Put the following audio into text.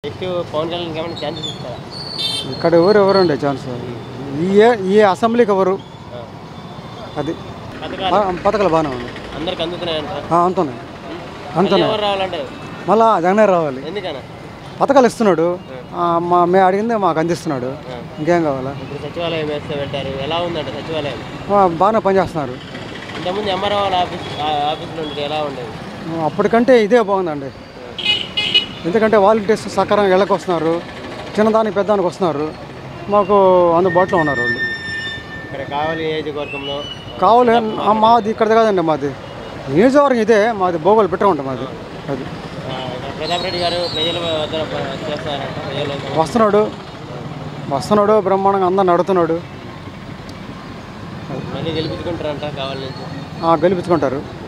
Next Pawan Kalyan ఏమైనా chances ఇస్తారా ఇక్కడ ఎవరు ఎవరు ఉండే ఛాన్స్ ఈ ఈ అసెంబ్లీకి ఎవరు ఆ. అది పథకాలు ఆ, పథకాలు బాగానే ఉంది అందరికి అందుతున్నాయంటారా ఆ, అంతున్నాయి మళ్ళీ అంతున్నాయి ఎవరు రావాలంటారు మళ్ళా జగనే రావాలి ఎందుకన్నా పథకాలు ఇస్తున్నాడు ఆ, మా మేము అడిగిందే మాకు అందిస్తున్నాడు ఇంకేం కావాలా ఇప్పుడు సచివాలయం వేస్తే పెట్టారు ఎలా ఉందంట సచివాలయం ఆ, బాగానే పనిచేస్తున్నారు ఇంతకుముందు ఎంఆర్ఓ వాళ్ళ ఆఫీస్ ఆ ఆఫీస్లో ఉండేది ఎలా ఉండేది అప్పటికంటే ఇదే బాగుందండి ఎందుకంటే వాలంటీర్స్ సకాలంగా ఇళ్ళకి వస్తున్నారు చిన్నదానికి పెద్దదానికి వస్తున్నారు మాకు అందుబాటులో ఉన్నారు వాళ్ళు ఇక్కడ కావాలి నియోజకవర్గంలో కావాలి ఆ, మాది ఇక్కడ కాదండి మాది నియోజకవర్గం ఇదే మాది భోగోలు పెట్ట ఉంటాం మాది అది ఆ, ఇక్కడ ప్రతాప్ రెడ్డి గారు ప్రజల వద్ద ప- చేస్తారంట ప్రజల వస్తున్నాడు వస్తున్నాడు బ్రహ్మాండంగా అందరిని నడుతున్నాడు మళ్ళీ గెలిపించుకుంటారంట కావాలి నుంచి ఆ, గెలిపించుకుంటారు